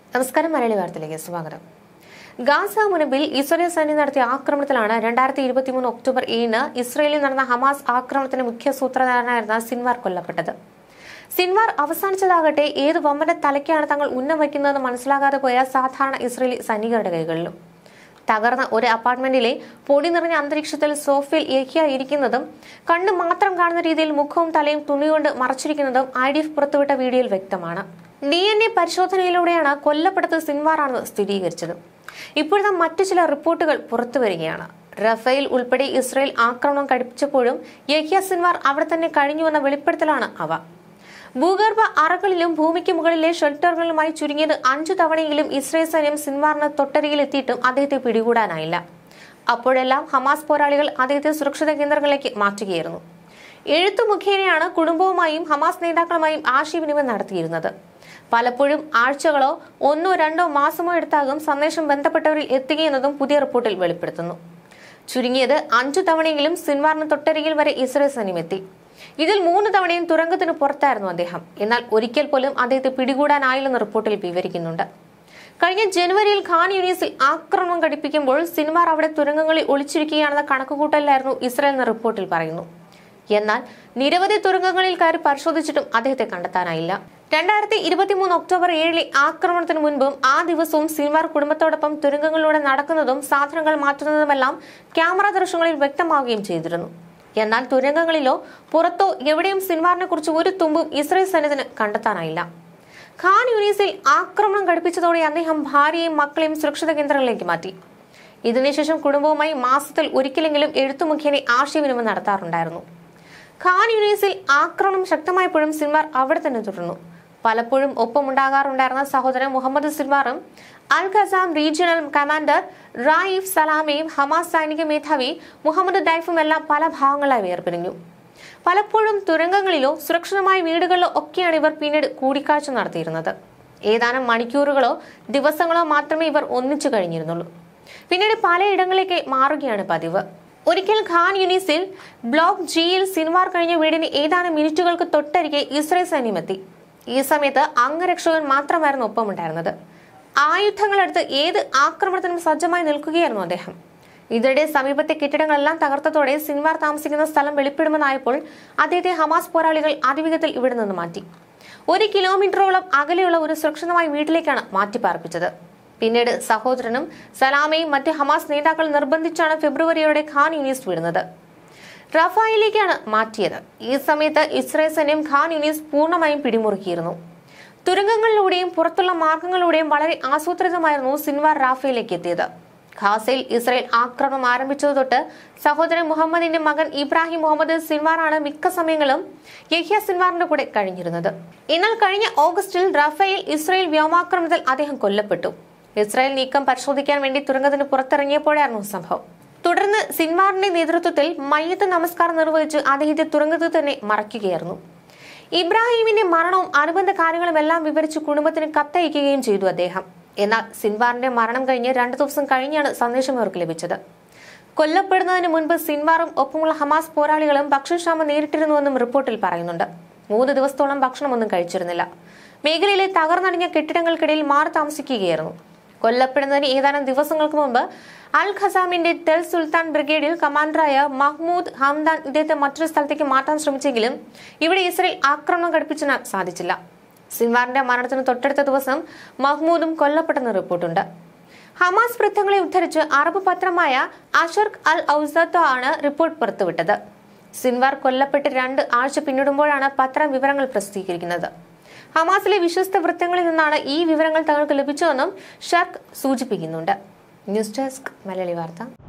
നമസ്കാരം മലയാളി വാർത്തയിലേക്ക് സ്വാഗതം ഗാസ മുനമ്പിൽ ഇസ്രായേൽ സൈന്യം നടത്തിയ ആക്രമണത്തിലാണ് രണ്ടായിരത്തി ഇരുപത്തിമൂന്ന് ഒക്ടോബർ ഏഴിന് ഇസ്രായേലിൽ നടന്ന ഹമാസ് ആക്രമണത്തിന്റെ മുഖ്യ സൂത്രധാരനായിരുന്ന സിൻവാർ കൊല്ലപ്പെട്ടത് സിൻവാർ അവസാനിച്ചതാകട്ടെ ഏത് വമ്പന്റെ തലയ്ക്കാണ് തങ്ങൾ ഉന്നം വയ്ക്കുന്നതെന്ന് മനസ്സിലാകാതെ പോയ സാധാരണ ഇസ്രയേലി സൈനികരുടെ കൈകളിലും തകർന്ന ഒരു അപ്പാർട്ട്മെന്റിലെ പൊടി നിറഞ്ഞ അന്തരീക്ഷത്തിൽ സോഫയിൽ ഏക്കിയ ഇരിക്കുന്നതും കണ്ണ് മാത്രം കാണുന്ന രീതിയിൽ മുഖവും തലയും തുണികൊണ്ട് മറച്ചിരിക്കുന്നതും ഐ ഡി എഫ് പുറത്തുവിട്ട വീഡിയോയിൽ വ്യക്തമാണ് ഡി എൻ എ പരിശോധനയിലൂടെയാണ് കൊല്ലപ്പെട്ടത് സിൻവാറാണെന്ന് സ്ഥിരീകരിച്ചത് ഇപ്പോഴത്തെ മറ്റു ചില റിപ്പോർട്ടുകൾ പുറത്തുവരികയാണ് റഫേൽ ഉൾപ്പെടെ ഇസ്രയേൽ ആക്രമണം കഴിപ്പിച്ചപ്പോഴും യഹ്യ സിൻവാർ അവിടെ തന്നെ കഴിഞ്ഞുവെന്ന വെളിപ്പെടുത്തലാണ് അവ ഭൂഗർഭ അറകളിലും ഭൂമിക്ക് മുകളിലെ ഷെൽട്ടറുകളുമായി ചുരുങ്ങിയത് അഞ്ചു തവണയെങ്കിലും ഇസ്രയേൽ സൈന്യം സിൻവാറിന് തൊട്ടരികിൽ എത്തിയിട്ടും അദ്ദേഹത്തെ പിടികൂടാനായില്ല അപ്പോഴെല്ലാം ഹമാസ് പോരാളികൾ അദ്ദേഹത്തെ സുരക്ഷിത കേന്ദ്രങ്ങളിലേക്ക് മാറ്റുകയായിരുന്നു എഴുത്തു മുഖേനയാണ് കുടുംബവുമായും ഹമാസ് നേതാക്കളുമായും ആശയവിനിമയം നടത്തിയിരുന്നത് പലപ്പോഴും ആഴ്ചകളോ ഒന്നോ രണ്ടോ മാസമോ എടുത്താകും സന്ദേശം ബന്ധപ്പെട്ടവരിൽ എത്തുകയെന്നതും പുതിയ റിപ്പോർട്ടിൽ വെളിപ്പെടുത്തുന്നു ചുരുങ്ങിയത് അഞ്ചു തവണയെങ്കിലും സിൻവാറിന് തൊട്ടരികിൽ വരെ ഇസ്രയേൽ സൈന്യം എത്തി ഇതിൽ മൂന്ന് തവണയും തുരങ്കത്തിന് പുറത്തായിരുന്നു അദ്ദേഹം എന്നാൽ ഒരിക്കൽ പോലും അദ്ദേഹത്തെ പിടികൂടാനായില്ലെന്ന് റിപ്പോർട്ടിൽ വിവരിക്കുന്നുണ്ട് കഴിഞ്ഞ ജനുവരിയിൽ ഖാൻ യൂണിയസിൽ ആക്രമണം ഘടിപ്പിക്കുമ്പോൾ സിൻവാർ അവിടെ തുരങ്കങ്ങളിൽ ഒളിച്ചിരിക്കുകയാണെന്ന കണക്കുകൂട്ടലിലായിരുന്നു ഇസ്രയേൽ എന്ന റിപ്പോർട്ടിൽ പറയുന്നു എന്നാൽ നിരവധി തുരങ്കങ്ങളിൽ കയറി പരിശോധിച്ചിട്ടും അദ്ദേഹത്തെ കണ്ടെത്താനായില്ല രണ്ടായിരത്തി ഇരുപത്തിമൂന്ന് ഒക്ടോബർ ഏഴിലെ ആക്രമണത്തിന് മുൻപും ആ ദിവസവും സിൻവാർ കുടുംബത്തോടൊപ്പം തുരങ്കങ്ങളിലൂടെ നടക്കുന്നതും സാധനങ്ങൾ മാറ്റുന്നതുമെല്ലാം ക്യാമറ ദൃശ്യങ്ങളിൽ വ്യക്തമാവുകയും ചെയ്തിരുന്നു എന്നാൽ തുരങ്കങ്ങളിലോ പുറത്തോ എവിടെയും സിൻവാറിനെ കുറിച്ച് ഒരു തുമ്പും ഇസ്രയേൽ സൈന്യത്തിന് കണ്ടെത്താനായില്ല ഖാൻ യൂണീസിൽ ആക്രമണം ഘടിപ്പിച്ചതോടെ അദ്ദേഹം ഭാര്യയും മക്കളെയും സുരക്ഷിത കേന്ദ്രങ്ങളിലേക്ക് മാറ്റി ഇതിനുശേഷം കുടുംബവുമായി മാസത്തിൽ ഒരിക്കലെങ്കിലും എഴുത്തു മുഖേന ആശയവിനിമയം നടത്താറുണ്ടായിരുന്നു ഖാൻ യൂണീസിൽ ആക്രമണം ശക്തമായപ്പോഴും സിൻവാർ അവിടെ തന്നെ തുടർന്നു പലപ്പോഴും ഒപ്പമുണ്ടാകാറുണ്ടായിരുന്ന സഹോദരൻ മുഹമ്മദ് സിൻവാറും al Qassam regional commander Raif സലാമയും ഹമാസ് സൈനിക മേധാവി മുഹമ്മദ് ഡൈഫും എല്ലാം പല ഭാഗങ്ങളായി വേർപിരിഞ്ഞു പലപ്പോഴും തുരങ്കങ്ങളിലോ സുരക്ഷിതമായ വീടുകളിലോ ഒക്കെയാണ് ഇവർ പിന്നീട് കൂടിക്കാഴ്ച നടത്തിയിരുന്നത് ഏതാനും മണിക്കൂറുകളോ ദിവസങ്ങളോ മാത്രമേ ഇവർ ഒന്നിച്ചു കഴിഞ്ഞിരുന്നുള്ളൂ പിന്നീട് പലയിടങ്ങളിലേക്ക് മാറുകയാണ് പതിവ് ഒരിക്കൽ ഖാൻ യൂണിസിൽ ബ്ലോക്ക് ജിയിൽ സിൻവാർ കഴിഞ്ഞ വീടിന് ഏതാനും മിനിറ്റുകൾക്ക് തൊട്ടരികെ ഇസ്രയേൽ സൈന്യം എത്തി ഈ സമയത്ത് അംഗരക്ഷകൻ മാത്രമായിരുന്നു ഒപ്പമുണ്ടായിരുന്നത് ആയുധങ്ങളെടുത്ത് ഏത് ആക്രമണത്തിനും സജ്ജമായി നിൽക്കുകയായിരുന്നു അദ്ദേഹം ഇതിനിടെ സമീപത്തെ കെട്ടിടങ്ങളെല്ലാം തകർത്തതോടെ സിൻവാർ താമസിക്കുന്ന സ്ഥലം വെളിപ്പെടുമെന്നായപ്പോൾ അദ്ദേഹത്തെ ഹമാസ് പോരാളികൾ അതിവേഗത്തിൽ ഇവിടെ നിന്ന് മാറ്റി ഒരു കിലോമീറ്ററോളം അകലെയുള്ള ഒരു സുരക്ഷിതമായ വീട്ടിലേക്കാണ് മാറ്റിപ്പാർപ്പിച്ചത് പിന്നീട് സഹോദരനും സലാമയും മറ്റ് ഹമാസ് നേതാക്കൾ നിർബന്ധിച്ചാണ് ഫെബ്രുവരിയോടെ ഖാൻ യൂണിസ് വിടുന്നത് റഫായിലേക്കാണ് മാറ്റിയത് ഈ സമയത്ത് ഇസ്രായേൽ സൈന്യം ഖാൻ യൂണിസ് പൂർണ്ണമായും പിടിമുറുക്കിയിരുന്നു തുരങ്കങ്ങളിലൂടെയും പുറത്തുള്ള മാർഗങ്ങളിലൂടെയും വളരെ ആസൂത്രിതമായിരുന്നു സിൻവാർ റാഫയിലേക്ക് എത്തിയത് ഖാസയിൽ ഇസ്രായേൽ ആക്രമണം ആരംഭിച്ചതു തൊട്ട് സഹോദരൻ മുഹമ്മദിന്റെ മകൻ ഇബ്രാഹിം മുഹമ്മദ് സിൻവാറാണ് മിക്ക സമയങ്ങളും യഹ്യ സിൻവാറിന്റെ കൂടെ കഴിഞ്ഞിരുന്നത് എന്നാൽ കഴിഞ്ഞ ഓഗസ്റ്റിൽ റഫേൽ ഇസ്രായേൽ വ്യോമാക്രമണത്തിൽ അദ്ദേഹം കൊല്ലപ്പെട്ടു ഇസ്രായേൽ നീക്കം പരിശോധിക്കാൻ വേണ്ടി തുരങ്കത്തിന് പുറത്തിറങ്ങിയപ്പോഴായിരുന്നു സംഭവം തുടർന്ന് സിൻവാറിന്റെ നേതൃത്വത്തിൽ മയ്യത്ത് നമസ്കാരം നിർവഹിച്ച് അദ്ദേഹത്തെ തുരങ്കത്തിൽ തന്നെ മറയ്ക്കുകയായിരുന്നു ഇബ്രാഹിമിന്റെ മരണവും അനുബന്ധ കാര്യങ്ങളും എല്ലാം വിവരിച്ച് കുടുംബത്തിന് കത്തയക്കുകയും ചെയ്തു അദ്ദേഹം എന്നാൽ സിൻവാറിന്റെ മരണം കഴിഞ്ഞ് രണ്ടു ദിവസം കഴിഞ്ഞാണ് സന്ദേശം അവർക്ക് ലഭിച്ചത് കൊല്ലപ്പെടുന്നതിന് മുൻപ് സിൻവാറും ഒപ്പമുള്ള ഹമാസ് പോരാളികളും ഭക്ഷ്യക്ഷാമം നേരിട്ടിരുന്നുവെന്നും റിപ്പോർട്ടിൽ പറയുന്നുണ്ട് മൂന്ന് ദിവസത്തോളം ഭക്ഷണമൊന്നും കഴിച്ചിരുന്നില്ല മേഖലയിലെ തകർന്നടിഞ്ഞ കെട്ടിടങ്ങൾക്കിടയിൽ മാറി താമസിക്കുകയായിരുന്നു കൊല്ലപ്പെടുന്നതിന് ഏതാനും ദിവസങ്ങൾക്ക് മുമ്പ് അൽ ഖസാമിന്റെ തെൽ സുൽത്താൻ ബ്രിഗേഡിൽ കമാൻഡറായ മഹ്മൂദ് ഹംദാൻ ഇദ്ദേഹത്തെ മറ്റൊരു സ്ഥലത്തേക്ക് മാറ്റാൻ ശ്രമിച്ചെങ്കിലും ഇവിടെ ഇസ്രയേൽ ആക്രമണം ഘടിപ്പിച്ചാൽ സാധിച്ചില്ല സിൻവാറിന്റെ മരണത്തിന് തൊട്ടടുത്ത ദിവസം മഹ്മൂദും കൊല്ലപ്പെട്ടെന്ന് റിപ്പോർട്ടുണ്ട് ഹമാസ് വൃത്തങ്ങളെ ഉദ്ധരിച്ച് അറബ് പത്രമായ അഷർക്ക് അൽ ഔസത്തോ ആണ് റിപ്പോർട്ട് പുറത്തുവിട്ടത് സിൻവാർ കൊല്ലപ്പെട്ട് രണ്ട് ആഴ്ച പിന്നിടുമ്പോഴാണ് പത്രം വിവരങ്ങൾ പ്രസിദ്ധീകരിക്കുന്നത് ഹമാസിലെ വിശ്വസ്ത വൃത്തങ്ങളിൽ നിന്നാണ് ഈ വിവരങ്ങൾ തങ്ങൾക്ക് ലഭിച്ചതെന്നും ഷർക്ക് സൂചിപ്പിക്കുന്നുണ്ട് ന്യൂസ് ഡെസ്ക് മലയാളി വാർത്ത